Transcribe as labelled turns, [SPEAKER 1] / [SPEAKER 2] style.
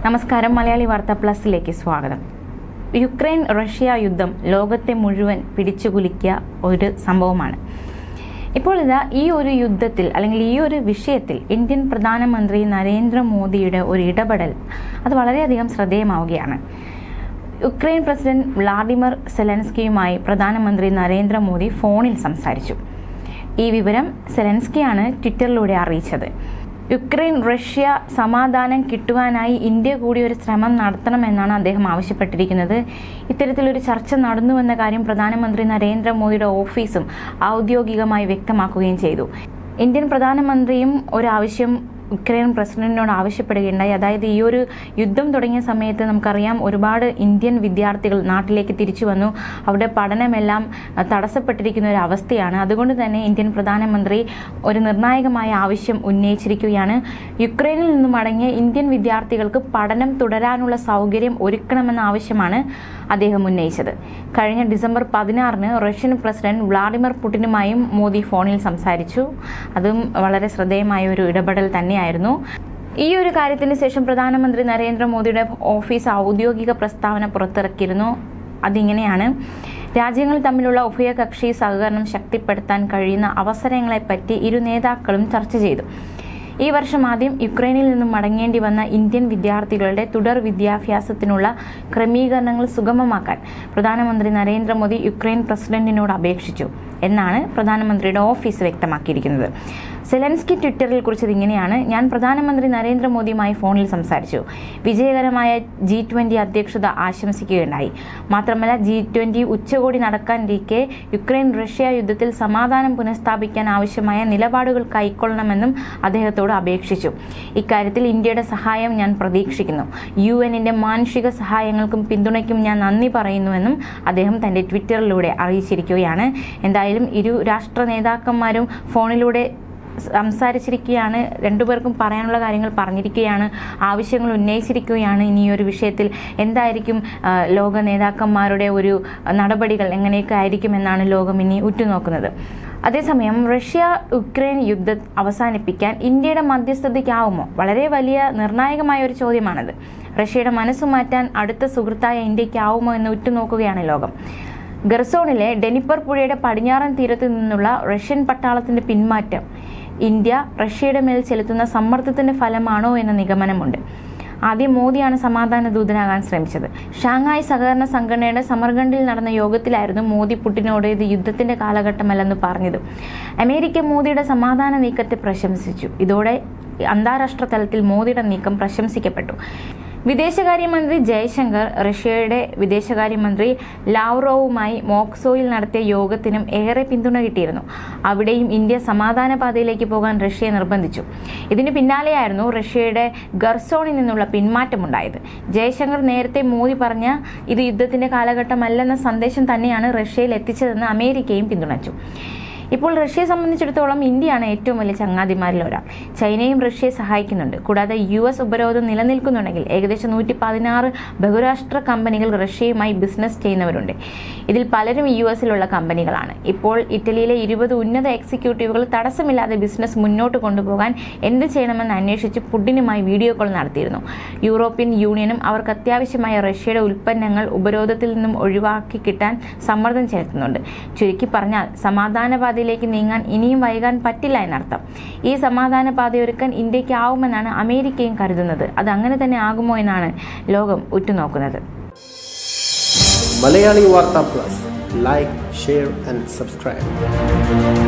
[SPEAKER 1] നമസ്കാരം മലയാളി വാർത്ത പ്ലസിലേക്ക് സ്വാഗതം യുക്രൈൻ റഷ്യ യുദ്ധം ലോകത്തെ മുഴുവൻ പിടിച്ചുകുലുക്കിയ ഒരു സംഭവമാണ് ഇപ്പോൾ ഇതാ ഈ ഒരു യുദ്ധത്തിൽ അല്ലെങ്കിൽ ഈ ഒരു വിഷയത്തിൽ ഇന്ത്യൻ പ്രധാനമന്ത്രി നരേന്ദ്രമോദിയുടെ ഒരു ഇടപെടൽ അത് വളരെയധികം ശ്രദ്ധേയമാവുകയാണ് യുക്രൈൻ പ്രസിഡന്റ് വ്ളാഡിമിർ സെലൻസ്കിയുമായി പ്രധാനമന്ത്രി നരേന്ദ്രമോദി ഫോണിൽ സംസാരിച്ചു ഈ വിവരം സെലൻസ്കിയാണ് ട്വിറ്ററിലൂടെ അറിയിച്ചത് യുക്രൈൻ റഷ്യ സമാധാനം കിട്ടുവാനായി ഇന്ത്യ കൂടി ഒരു ശ്രമം നടത്തണമെന്നാണ് അദ്ദേഹം ആവശ്യപ്പെട്ടിരിക്കുന്നത് ഇത്തരത്തിലൊരു ചർച്ച നടന്നുവെന്ന കാര്യം പ്രധാനമന്ത്രി നരേന്ദ്രമോദിയുടെ ഓഫീസും ഔദ്യോഗികമായി വ്യക്തമാക്കുകയും ചെയ്തു ഇന്ത്യൻ പ്രധാനമന്ത്രിയും ഒരാവശ്യം യുക്രൈൻ പ്രസിഡന്റിനോട് ആവശ്യപ്പെടുകയുണ്ടായി അതായത് ഈ ഒരു യുദ്ധം തുടങ്ങിയ സമയത്ത് നമുക്കറിയാം ഒരുപാട് ഇന്ത്യൻ വിദ്യാർത്ഥികൾ നാട്ടിലേക്ക് തിരിച്ചു വന്നു അവിടെ പഠനമെല്ലാം അഹ്, തടസ്സപ്പെട്ടിരിക്കുന്ന ഒരു അവസ്ഥയാണ് അതുകൊണ്ട് തന്നെ ഇന്ത്യൻ പ്രധാനമന്ത്രി ഒരു നിർണായകമായ ആവശ്യം ഉന്നയിച്ചിരിക്കുകയാണ് യുക്രൈനിൽ നിന്നും മടങ്ങിയ ഇന്ത്യൻ വിദ്യാർത്ഥികൾക്ക് പഠനം തുടരാനുള്ള സൗകര്യം ഒരുക്കണമെന്ന ആവശ്യമാണ് അദ്ദേഹം ഉന്നയിച്ചത് കഴിഞ്ഞ ഡിസംബർ പതിനാറിന് റഷ്യൻ പ്രസിഡന്റ് വ്ളാഡിമിർ പുടിനുമായും മോദി ഫോണിൽ സംസാരിച്ചു അതും വളരെ ശ്രദ്ധേയമായ ഒരു ഇടപെടൽ തന്നെയായിരുന്നു ഈ ഒരു കാര്യത്തിന് ശേഷം പ്രധാനമന്ത്രി നരേന്ദ്രമോദിയുടെ ഓഫീസ് ഔദ്യോഗിക പ്രസ്താവന പുറത്തിറക്കിയിരുന്നു അതിങ്ങനെയാണ് രാജ്യങ്ങൾ തമ്മിലുള്ള ഉഭയകക്ഷി സഹകരണം ശക്തിപ്പെടുത്താൻ കഴിയുന്ന അവസരങ്ങളെപ്പറ്റി ഇരു നേതാക്കളും ചർച്ച ചെയ്തു ഈ വർഷം ആദ്യം യുക്രൈനിൽ നിന്നും മടങ്ങേണ്ടി വന്ന ഇന്ത്യൻ വിദ്യാർത്ഥികളുടെ തുടർ വിദ്യാഭ്യാസത്തിനുള്ള ക്രമീകരണങ്ങൾ സുഗമമാക്കാൻ പ്രധാനമന്ത്രി നരേന്ദ്രമോദി യുക്രൈൻ പ്രസിഡന്റിനോട് അപേക്ഷിച്ചു എന്നാണ് പ്രധാനമന്ത്രിയുടെ ഓഫീസ് വ്യക്തമാക്കിയിരിക്കുന്നത് സെലൻസ്കി ട്വിറ്ററിൽ കുറിച്ചത് ഇങ്ങനെയാണ് ഞാൻ പ്രധാനമന്ത്രി നരേന്ദ്രമോദിയുമായി ഫോണിൽ സംസാരിച്ചു വിജയകരമായ ജി ട്വന്റി അധ്യക്ഷത ആശംസിക്കുകയുണ്ടായി മാത്രമല്ല ജി ട്വന്റി ഉച്ചകോടി നടക്കാനിരിക്കെ യുക്രൈൻ റഷ്യ യുദ്ധത്തിൽ സമാധാനം പുനഃസ്ഥാപിക്കാൻ ആവശ്യമായ നിലപാടുകൾ കൈക്കൊള്ളണമെന്നും അദ്ദേഹത്തോട് അപേക്ഷിച്ചു ഇക്കാര്യത്തിൽ ഇന്ത്യയുടെ സഹായം ഞാൻ പ്രതീക്ഷിക്കുന്നു യു എന്നിന്റെ മാനുഷിക സഹായങ്ങൾക്കും പിന്തുണയ്ക്കും ഞാൻ നന്ദി പറയുന്നുവെന്നും അദ്ദേഹം തന്റെ ട്വിറ്ററിലൂടെ അറിയിച്ചിരിക്കുകയാണ് എന്തായാലും ഇരു രാഷ്ട്ര നേതാക്കന്മാരും ഫോണിലൂടെ സംസാരിച്ചിരിക്കുകയാണ് രണ്ടുപേർക്കും പറയാനുള്ള കാര്യങ്ങൾ പറഞ്ഞിരിക്കുകയാണ് ആവശ്യങ്ങൾ ഉന്നയിച്ചിരിക്കുകയാണ് ഇനി ഈ ഒരു വിഷയത്തിൽ എന്തായിരിക്കും ആ, ലോക നേതാക്കന്മാരുടെ ഒരു നടപടികൾ എങ്ങനെയൊക്കെ ആയിരിക്കും എന്നാണ് ലോകം ഇനി ഉറ്റുനോക്കുന്നത് അതേസമയം റഷ്യ യുക്രൈൻ യുദ്ധം അവസാനിപ്പിക്കാൻ ഇന്ത്യയുടെ മധ്യസ്ഥതയ്ക്കാവുമോ വളരെ വലിയ നിർണായകമായ ഒരു ചോദ്യമാണത് റഷ്യയുടെ മനസ്സ് മാറ്റാൻ അടുത്ത സുഹൃത്തായ ഇന്ത്യക്കാവുമോ എന്ന് ഉറ്റുനോക്കുകയാണ് ലോകം ഗർസോണിലെ ഡെനിപ്പർ പുഴയുടെ പടിഞ്ഞാറൻ തീരത്ത് നിന്നുള്ള റഷ്യൻ പട്ടാളത്തിന്റെ പിന്മാറ്റം ഇന്ത്യ റഷ്യയുടെ മേൽ ചെലുത്തുന്ന സമ്മർദ്ദത്തിന്റെ ഫലമാണോ എന്ന നിഗമനമുണ്ട് ആദ്യം മോദിയാണ് സമാധാന ദൂതനാകാൻ ശ്രമിച്ചത് ഷാങ്ങായ് സഹകരണ സംഘടനയുടെ സമർഖണ്ഡിൽ നടന്ന യോഗത്തിലായിരുന്നു മോദി പുടിനോട് ഇത് യുദ്ധത്തിന്റെ കാലഘട്ടമല്ലെന്ന് പറഞ്ഞത് അമേരിക്ക മോദിയുടെ സമാധാന നീക്കത്തെ പ്രശംസിച്ചു ഇതോടെ അന്താരാഷ്ട്ര തലത്തിൽ മോദിയുടെ നീക്കം പ്രശംസിക്കപ്പെട്ടു വിദേശകാര്യമന്ത്രി ജയശങ്കർ റഷ്യയുടെ വിദേശകാര്യമന്ത്രി ലാവ്റോവുമായി മോക്സോയിൽ നടത്തിയ യോഗത്തിനും ഏറെ പിന്തുണ കിട്ടിയിരുന്നു അവിടെയും ഇന്ത്യ സമാധാന പാതയിലേക്ക് പോകാൻ റഷ്യയെ നിർബന്ധിച്ചു ഇതിന് പിന്നാലെയായിരുന്നു റഷ്യയുടെ ഗർസോണിൽ നിന്നുള്ള പിന്മാറ്റമുണ്ടായത് ജയശങ്കർ നേരത്തെ മോദി പറഞ്ഞ ഇത് യുദ്ധത്തിന്റെ കാലഘട്ടമല്ലെന്ന സന്ദേശം തന്നെയാണ് റഷ്യയിൽ എത്തിച്ചതെന്ന് അമേരിക്കയും പിന്തുണച്ചു ഇപ്പോൾ റഷ്യയെ സംബന്ധിച്ചിടത്തോളം ഇന്ത്യയാണ് ഏറ്റവും വലിയ ചങ്ങാതിമാരിൽ ഒരാൾ ചൈനയും റഷ്യയെ സഹായിക്കുന്നുണ്ട് കൂടാതെ യു എസ് ഉപരോധം നിലനിൽക്കുന്നുണ്ടെങ്കിൽ ഏകദേശം നൂറ്റി പതിനാറ് ബഹുരാഷ്ട്ര കമ്പനികൾ റഷ്യയുമായി ബിസിനസ് ചെയ്യുന്നവരുണ്ട് ഇതിൽ പലരും യു എസിലുള്ള കമ്പനികളാണ് ഇപ്പോൾ ഇറ്റലിയിലെ ഇരുപത് ഉന്നത എക്സിക്യൂട്ടീവുകൾ തടസ്സമില്ലാതെ ബിസിനസ് മുന്നോട്ട് കൊണ്ടുപോകാൻ എന്ത് ചെയ്യണമെന്ന് അന്വേഷിച്ച് പുടിനുമായി വീഡിയോ കോൾ നടത്തിയിരുന്നു യൂറോപ്യൻ യൂണിയനും അവർക്ക് അത്യാവശ്യമായ റഷ്യയുടെ ഉൽപ്പന്നങ്ങൾ ഉപരോധത്തിൽ നിന്നും ഒഴിവാക്കി കിട്ടാൻ സമ്മർദ്ദം ചെലുത്തുന്നുണ്ട് ചുരുക്കി പറഞ്ഞാൽ സമാധാന പാതയിലേക്ക് നീങ്ങാൻ ഇനിയും വൈകാൻ പറ്റില്ല എന്നർത്ഥം ഈ സമാധാന പാതയൊരുക്കാൻ ഇന്ത്യക്കാവുമെന്നാണ് അമേരിക്കയും കരുതുന്നത് അത് അങ്ങനെ തന്നെ ആകുമോ എന്നാണ് ലോകം ഉറ്റുനോക്കുന്നത്
[SPEAKER 2] മലയാളി വാർത്ത plus like share and subscribe